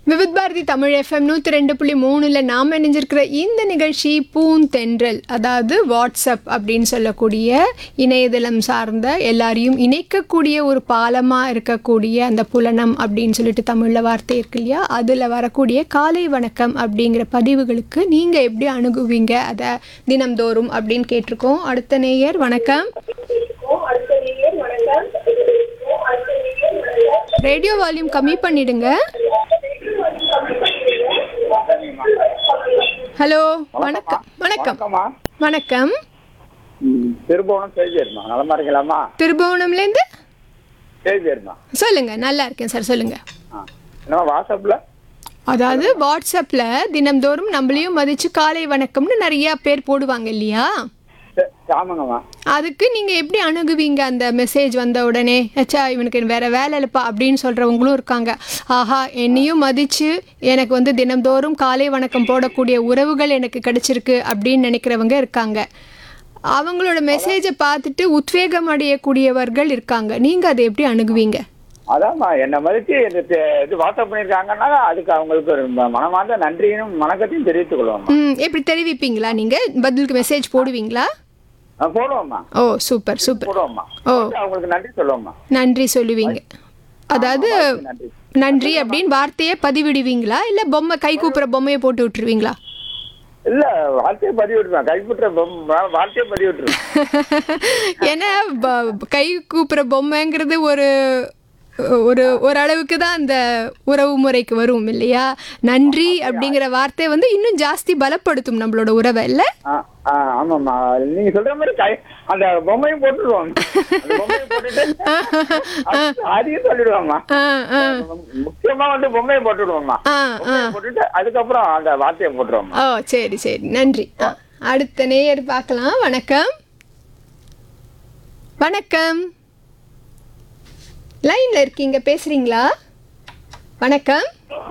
Vividh Bharathi Tamil FM நூற்றி ரெண்டு புள்ளி மூணில் நாம் இணைஞ்சிருக்கிற இந்த நிகழ்ச்சி பூந்தென்றல் அதாவது வாட்ஸ்அப் அப்படின்னு சொல்லக்கூடிய இணையதளம் சார்ந்த எல்லாரையும் இணைக்கக்கூடிய ஒரு பாலமாக இருக்கக்கூடிய அந்த புலனம் அப்படின்னு சொல்லிட்டு தமிழில் வார்த்தை இருக்கு இல்லையா அதில் வரக்கூடிய காலை வணக்கம் அப்படிங்கிற பதிவுகளுக்கு நீங்கள் எப்படி அணுகுவீங்க அதை தினம்தோறும் அப்படின்னு கேட்டிருக்கோம் அடுத்த நேயர் வணக்கம் ரேடியோ வால்யூம் கம்மி பண்ணிடுங்க ஹலோ வணக்கம் வணக்கம் வணக்கம்மா வணக்கம் ம், திருபுவனம் செய்திருமா நலமா இருக்கலாமா திருபுவனம்லேருந்து செய்திருமா சொல்லுங்க நல்லா இருக்கேன் சார் சொல்லுங்க ஆ என்னம்மா வாட்ஸ்அப்ல அதாவது வாட்ஸ்அப்பில் தினம்தோறும் நம்மளையும் மதிச்சு காலை வணக்கம்னு நிறைய பேர் போடுவாங்க இல்லையா சரி, ஆமாங்கம்மா அதுக்கு நீங்கள் எப்படி அணுகுவீங்க அந்த மெசேஜ் வந்த உடனே அச்சா இவனுக்கு வேற வேலை இல்லைப்பா அப்படின்னு சொல்கிறவங்களும் இருக்காங்க ஆஹா என்னையும் மதித்து எனக்கு வந்து தினம்தோறும் காலை வணக்கம் போடக்கூடிய உறவுகள் எனக்கு கிடைச்சிருக்கு அப்படின்னு நினைக்கிறவங்க இருக்காங்க அவங்களோட மெசேஜை பார்த்துட்டு உத்வேகம் அடையக்கூடியவர்கள் இருக்காங்க நீங்கள் அதை எப்படி அணுகுவீங்க அதாம்மா என்னை மதிச்சு இந்த தெ- இது வாட்ஸ்அப் பண்ணியிருக்காங்கன்னா அதுக்கு அவங்களுக்கு ஒரு ம- மனமார்ந்த நன்றியும் வணக்கத்தையும் தெரிவித்துக் கொள்வோம்மா ம் எப்படி தெரிவிப்பீங்களா நீங்கள் பதிலுக்கு மெசேஜ் போடுவீங்களா ஆ, போடுவோம்மா ஓ சூப்பர் சூப்பர் போடுவோம்மா ஓ. அவங்களுக்கு நன்றி சொல்லுவோம்மா நன்றி சொல்லுவீங்க அதாவது நன்றி நன்றி அப்படின்னு வார்த்தையை பதிவிடுவீங்களா இல்லை பொம்மை கை கூப்புற பொம்மையை போட்டு விட்டுருவீங்களா இல்ல வார்த்தையை பதிவு விட்டுருவேன் கைப்பற்ற வார்த்தையை பதிவு விட்டுருவேன் ஏன்னா ப- கை கூப்புற பொம்மைங்கிறது ஒரு ஒரு ஓரளவுக்கு தான் அந்த உறவு முறைக்கு வரும் இல்லையா நன்றி அப்படிங்கிற வார்த்தை வந்து இன்னும் ஜாஸ்தி பலப்படுத்தும் நம்மளோட உறவை இல்லை ஆ, ஆ, ஆமாம்மா நீங்க சொல்ற மாதிரி கை அந்த பொம்மையும் போட்டுருவோம் அந்த பொம்மையை போட்டுட்டு அது- அதையும் சொல்லிடுவோம்மா ஆ ஆ முக்கியமா வந்து பொம்மையை போட்டுடுவோம்மா ஆ ஆ பொம்மையை போட்டுட்டு அதுக்கப்புறம் அந்த வார்த்தையை போட்டுருவோம்மா ஓ சரி சரி நன்றி ஆ, அடுத்த நேயர் பார்க்கலாம் வணக்கம் வணக்கம் லைன்ல இருக்கீங்க பேசுறீங்களா வணக்கம்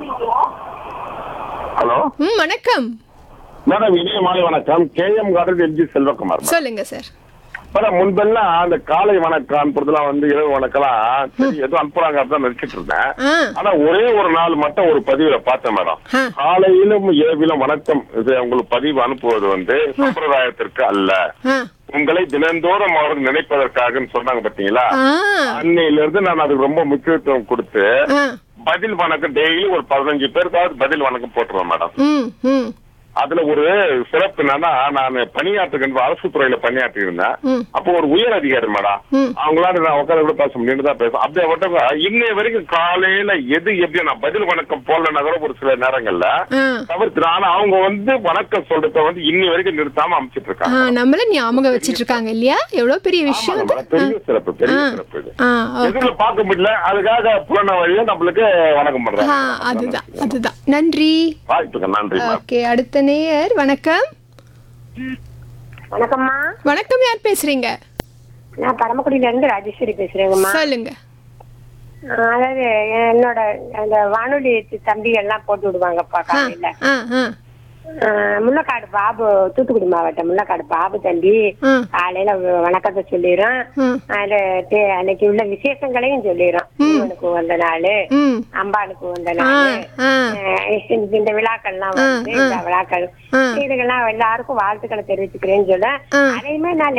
ஹலோ ம் வணக்கம் மேடம் இனிய மாலை வணக்கம் K M garden MG Selvakumar madam. சொல்லுங்க சார் மேடம் முன்பெல்லாம் அந்த காலை வணக்கம் அனுப்புறதுலாம் வந்து இரவு வணக்கம்லாம் சரி ஏதோ அனுப்புறாங்க தான் நினைச்சிட்டு இருந்தேன் ஆ ஆனா ஒரே ஒரு நாள் மட்டும் ஒரு பதிவுல பார்த்தேன் மேடம் ஆ. காலையிலும் இரவிலும் வணக்கம் இது உங்களுக்கு பதிவு அனுப்புவது வந்து சம்பிரதாயத்திற்கு அல்ல ஆ உங்களை தினந்தோறும் அவர்கள் நினைப்பதற்காகன்னு சொன்னாங்க பாத்தீங்களா ஆ அன்னையில இருந்து நான் அதுக்கு ரொம்ப முக்கியத்துவம் கொடுத்து ஆ பதில் வணக்கம் டெய்லி ஒரு பதினஞ்சு பேருக்காவது பதில் வணக்கம் போட்டுருவேன் மேடம் ம் ம் அதுல ஒரு சிறப்பு என்னன்னா நான் பணியாற்றுகின்ற அரசு துறையில பணியாற்றி இருந்தேன் ம். அப்போ ஒரு உயர் அதிகாரி மேடம் ம். அவங்களால நான் உட்கார கூட பேச முடியும் தான் பேசும் அப்படியே விட்டவங்க இன்னைய வரைக்கும் காலையில எது எப்படி நான் பதில் வணக்கம் போடலன்னா கூட ஒரு சில நேரங்கள்ல ஆ தவிர்த்து ஆனா அவங்க வந்து வணக்கம் சொல்றத வந்து இன்னி வரைக்கும் நிறுத்தாம அமைச்சிட்டு ஆ இருக்காங்க நம்மள ஞாபகம் வச்சிட்டு இருக்காங்க இல்லையா எவ்வளவு பெரிய விஷயம் ஆமா, அது பெரிய சிறப்பு பெரிய ஆ. சிறப்பு இது ஆ ஓ எதுல பார்க்க முடியல அதுக்காக புலன வழியா நம்மளுக்கு வணக்கம் ஆ பண்றாங்க அதுதான் அதுதான் நன்றி வாய்ப்புக்கு நன்றி மேம் ஓகே அடுத்த நேயர் வணக்கம் வணக்கம்மா வணக்கம் யார் பேசுறீங்க நான் பரமக்குடியில இருந்து ராஜேஸ்வரி பேசுறேங்கம்மா சொல்லுங்க ஆஹ் அதாவது என்னோட அந்த வானொலி தம்பி எல்லாம் போட்டு விடுவாங்கப்பா ஆ காலையில ஆ ஆ ஆஹ் முள்ளக்காடு பாபு தூத்துக்குடி மாவட்டம் முள்ளக்காடு பாபு தம்பி ஆ காலையில வ- வணக்கத்தை சொல்லிடும் ம். அதுல தே- அன்னைக்கு உள்ள விசேஷங்களையும் சொல்லிடும் சிவனுக்கு வந்த நாள் ம் அம்பாளுக்கு வந்த ஆ நாள் ஆ ஆஹ் இந்த- இந்த விழாக்கள்லாம் வந்து இந்த விழாக்கள் ஆ. இதுக்கெல்லாம் எல்லாருக்கும் வாழ்த்துக்களை தெரிவிச்சுக்கிறேன்னு சொல்ல ஆ. அதையுமே நான்